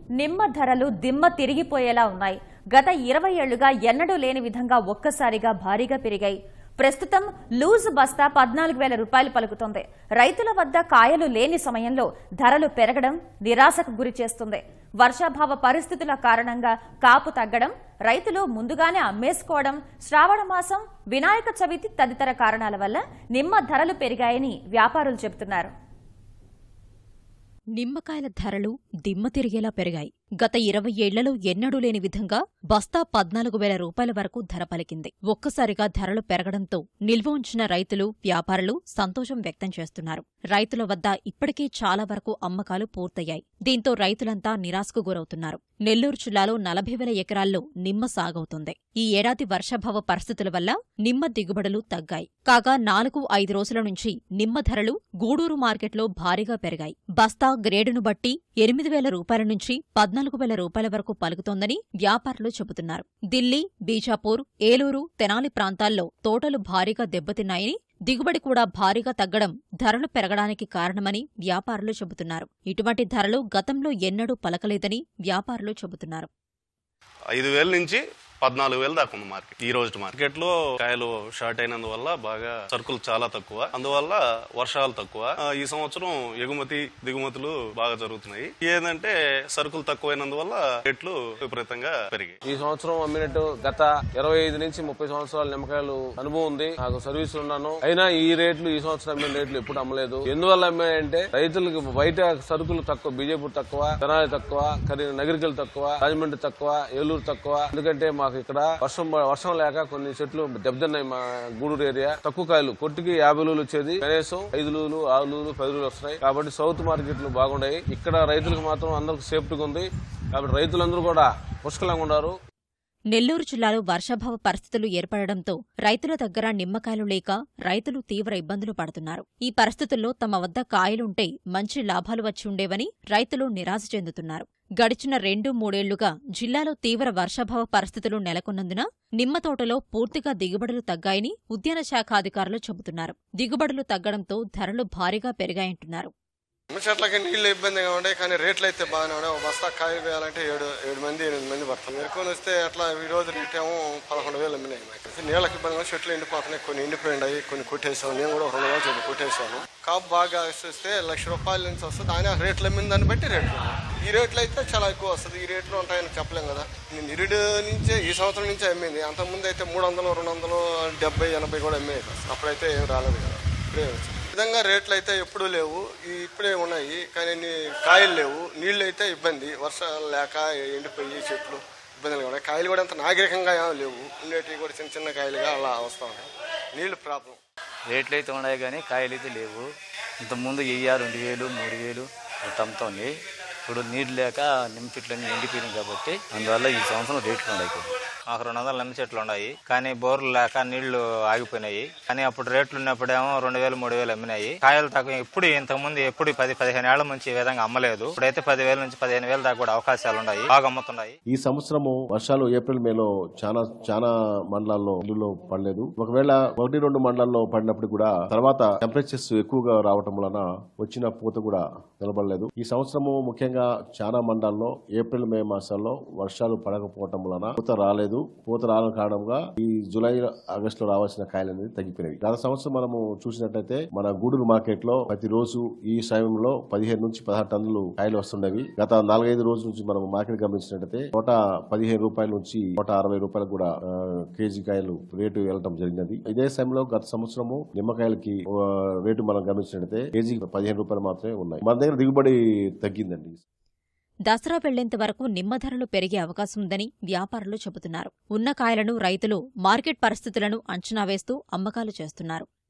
నిమ్మ ధరలు దిమ్మ తిరిగిపోయేలా ఉన్నాయి గత ఇరవై ఏళ్లుగా ఎన్నడూ లేని విధంగా ఒక్కసారిగా భారీగా పెరిగాయి ప్రస్తుతం లూజ్ బస్తా పద్నాలుగు వేల రూపాయలు పలుకుతోంది రైతుల వద్ద కాయలు లేని సమయంలో ధరలు పెరగడం నిరాశకు గురి చేస్తుంది వర్షాభావ పరిస్థితుల కారణంగా కాపు తగ్గడం రైతులు ముందుగానే అమ్మేసుకోవడం శ్రావణ మాసం వినాయక చవితి తదితర కారణాల వల్ల నిమ్మ ధరలు పెరిగాయని వ్యాపారులు చెబుతున్నారు నిమ్మకాయల ధరలు దిమ్మ తిరిగేలా పెరిగాయి గత ఇరవై ఏళ్లలో ఎన్నడూ లేని విధంగా బస్తా పద్నాలుగు వేల రూపాయల వరకు ధర పలికింది ఒక్కసారిగా ధరలు పెరగడంతో నిల్వ ఉంచిన రైతులు వ్యాపారులు సంతోషం వ్యక్తం చేస్తున్నారు రైతుల వద్ద ఇప్పటికే చాలా వరకు అమ్మకాలు పూర్తయ్యాయి దీంతో రైతులంతా నిరాశకు గురవుతున్నారు నెల్లూరు జిల్లాలో నలభై వేల ఎకరాల్లో నిమ్మ సాగవుతుంది ఈ ఏడాది వర్షాభావ పరిస్థితుల వల్ల నిమ్మ దిగుబడులు తగ్గాయి కాగా నాలుగు ఐదు రోజుల నుంచి నిమ్మ ధరలు గూడూరు మార్కెట్లో భారీగా పెరిగాయి బస్తా గ్రేడును బట్టి ఎనిమిది వేల రూపాయల నుంచి పద్నాలుగు వేల రూపాయల వరకు పలుకుతోందని వ్యాపారులు చెబుతున్నారు ఢిల్లీ బీజాపూర్ ఏలూరు తెనాలి ప్రాంతాల్లో తోటలు భారీగా దెబ్బతిన్నాయని దిగుబడి కూడా భారీగా తగ్గడం ధరలు పెరగడానికి కారణమని వ్యాపారులు చెబుతున్నారు ఇటువంటి ధరలు గతంలో ఎన్నడూ పలకలేదని వ్యాపారులు చెబుతున్నారు ఐదు వేల నుంచి పద్నాలుగు వేలు దాకా ఉంది మార్కెట్ ఈ రోజు మార్కెట్ లో కాయలు షార్ట్ అయినందువల్ల బాగా సరుకులు చాలా తక్కువ అందువల్ల వర్షాలు తక్కువ ఆ, ఈ సంవత్సరం ఎగుమతి దిగుమతులు బాగా జరుగుతున్నాయి ఏంటంటే సరుకులు తక్కువైనందువల్ల రేట్లు విపరీతంగా పెరిగాయి ఈ సంవత్సరం అమ్మినట్టు గత ఇరవై ఐదు నుంచి ముప్పై సంవత్సరాల నిమ్మకాయలు అనుభవం ఉంది నాకు సర్వీస్ ఉన్నాను అయినా ఈ రేట్లు ఈ సంవత్సరం అమ్మిన రేట్లు ఎప్పుడు అమ్మలేదు ఎందువల్ల అమ్మాయంటే రైతులకు బయట సరుకులు తక్కువ బీజేపూర్ తక్కువ తెనాలి తక్కువ కరీ నగరికలు తక్కువ రాజమండ్రి తక్కువ ఏలూరు తక్కువ ఎందుకంటే మాకు ఇక్కడ వర్షం వర్షం లేక కొన్ని చెట్లు దెబ్బతిన్నాయి మా గూడూరు ఏరియా తక్కువ కాయలు కొట్టికి యాభై లూలు వచ్చేది కనీసం ఐదు లూలు ఆరు లూలు పది లూలు వస్తున్నాయి కాబట్టి సౌత్ మార్కెట్లు బాగున్నాయి ఇక్కడ రైతులకు మాత్రం అందరికి సేఫ్టీగా ఉంది కాబట్టి రైతులందరూ కూడా పుష్కలంగా ఉన్నారు నెల్లూరు జిల్లాలో వర్షాభావ పరిస్థితులు ఏర్పడడంతో రైతుల దగ్గర నిమ్మకాయలు లేక రైతులు తీవ్ర ఇబ్బందులు పడుతున్నారు ఈ పరిస్థితుల్లో తమ వద్ద కాయలుంటే మంచి లాభాలు వచ్చి ఉండేవని రైతులు నిరాశ చెందుతున్నారు గడిచిన రెండు మూడేళ్లుగా జిల్లాలో తీవ్ర వర్షాభావ పరిస్థితులు నెలకొన్నందున నిమ్మ తోటలో పూర్తిగా దిగుబడులు తగ్గాయని ఉద్యాన శాఖ అధికారులు చెబుతున్నారు దిగుబడులు తగ్గడంతో ధరలు భారీగా పెరిగాయంటున్నారు నిమ్మ చెట్లకి నీళ్ళు ఇబ్బందిగా ఉండే కానీ రేట్లు అయితే బాగానే ఉన్నాయి ఒక బస్తా కాయ వేయాలంటే ఏడు ఏడు మంది ఎనిమిది మంది పడతాం మెరుకొని వస్తే అట్లా ఈ రోజు రేట్ ఏమో పదకొండు వేలు అమ్మినాయి మాకు నీళ్ళకి ఇబ్బందిగా చెట్లు ఎండిపోతున్నాయి కొన్ని ఎండిపోయినాయి కొన్ని కొట్టేసాను నేను కూడా ఒక రెండు రోజులు చెట్లు కొట్టేసాను కాపు బాగా వస్తే లక్ష రూపాయల నుంచి వస్తుంది ఆయన రేట్లు అమ్మిన దాన్ని బట్టి రేట్లు ఉన్నాయి. ఈ రేట్లు అయితే చాలా ఎక్కువ వస్తుంది ఈ రేట్లు ఉంటాయని చెప్పలేం కదా నేను నిరుడు నుంచే ఈ సంవత్సరం నుంచే అమ్మింది అంతకుముందు అయితే మూడు వందలు రెండు వందలు డెబ్బై ఎనభై కూడా అమ్మేది అప్పుడైతే ఏం రాలేదు కదా ఇప్పుడే వచ్చింది ఈ విధంగా రేట్లు అయితే ఎప్పుడూ లేవు ఈ ఇప్పుడే ఉన్నాయి కానీ నీ- కాయలు లేవు నీళ్ళు అయితే ఇబ్బంది వర్షాలు లేక ఎండిపోయి చెట్లు ఇబ్బందులు ఉన్నాయి కాయలు కూడా అంత నాగరికంగా ఏమీ లేవు ఉండేటివి కూడా చిన్న చిన్న కాయలుగా అలా వస్తూ ఉన్నాయి నీళ్ళు ప్రాబ్లం రేట్లు అయితే ఉన్నాయి కానీ కాయలు అయితే లేవు ఇంతకుముందు వెయ్యి రెండు వేలు మూడు వేలు అట్లా అమ్ముతుంది ఇప్పుడు నీళ్ళు లేక నిమ్మ చెట్లన్నీ ఎండిపోయినాయి కాబట్టి అందువల్ల ఈ సంవత్సరం రేట్లు ఉన్నాయి మాకు రెండు వందల నిమ్మ చెట్లు ఉన్నాయి కానీ బోర్లు లేక నీళ్లు ఆగిపోయినాయి కానీ అప్పుడు రేట్లు ఉన్నప్పుడేమో రెండు వేలు మూడు వేలు అమ్మినాయి కాయలు తక్కువ ఇప్పుడు ఇంతకుముందు ఎప్పుడు పది పదిహేను ఏళ్ల నుంచి ఈ విధంగా అమ్మలేదు ఇప్పుడైతే పదివేల నుంచి పదిహేను వేల దాకా కూడా అవకాశాలు ఉన్నాయి బాగా అమ్ముతున్నాయి ఈ సంవత్సరము వర్షాలు ఏప్రిల్ మేలో చాలా చాలా మండలాల్లో ఇల్లులో పడలేదు ఒకవేళ ఒకటి రెండు మండలాల్లో పడినప్పుడు కూడా తర్వాత టెంపరేచర్స్ ఎక్కువగా రావటం వలన వచ్చిన పూత కూడా నిలబడలేదు ఈ సంవత్సరము ముఖ్యంగా చాలా మండలాల్లో ఏప్రిల్ మే మాసాల్లో వర్షాలు పడకపోవటం వలన పూత రాలేదు పూత రాని కారణంగా ఈ జూలై ఆగస్టు లో రావాల్సిన కాయలు అనేది తగ్గిపోయినాయి గత సంవత్సరం మనము చూసినట్టయితే మన గూడూరు మార్కెట్ లో ప్రతిరోజు ఈ సమయంలో పదిహేను నుంచి పదహారు టన్నులు కాయలు వస్తుండేవి గత నాలుగైదు రోజుల నుంచి మనం మార్కెట్ గమనించినట్టయితే నూట పదిహేను రూపాయల నుంచి నూట అరవై రూపాయలు కూడా ఆ, కేజీ కాయలు రేటు వెళ్ళటం జరిగినది ఇదే సమయంలో గత సంవత్సరము నిమ్మకాయలకి ఆ, రేటు మనం గమనించినట్టయితే కేజీ పదిహేను రూపాయలు మాత్రమే ఉన్నాయి మన దగ్గర దిగుబడి తగ్గిందండి దసరా వెళ్లేంత వరకు నిమ్మ ధరలు పెరిగే అవకాశం ఉందని వ్యాపారులు చెబుతున్నారు ఉన్న కాయలను రైతులు మార్కెట్ పరిస్థితులను అంచనా వేస్తూ అమ్మకాలు చేస్తున్నారు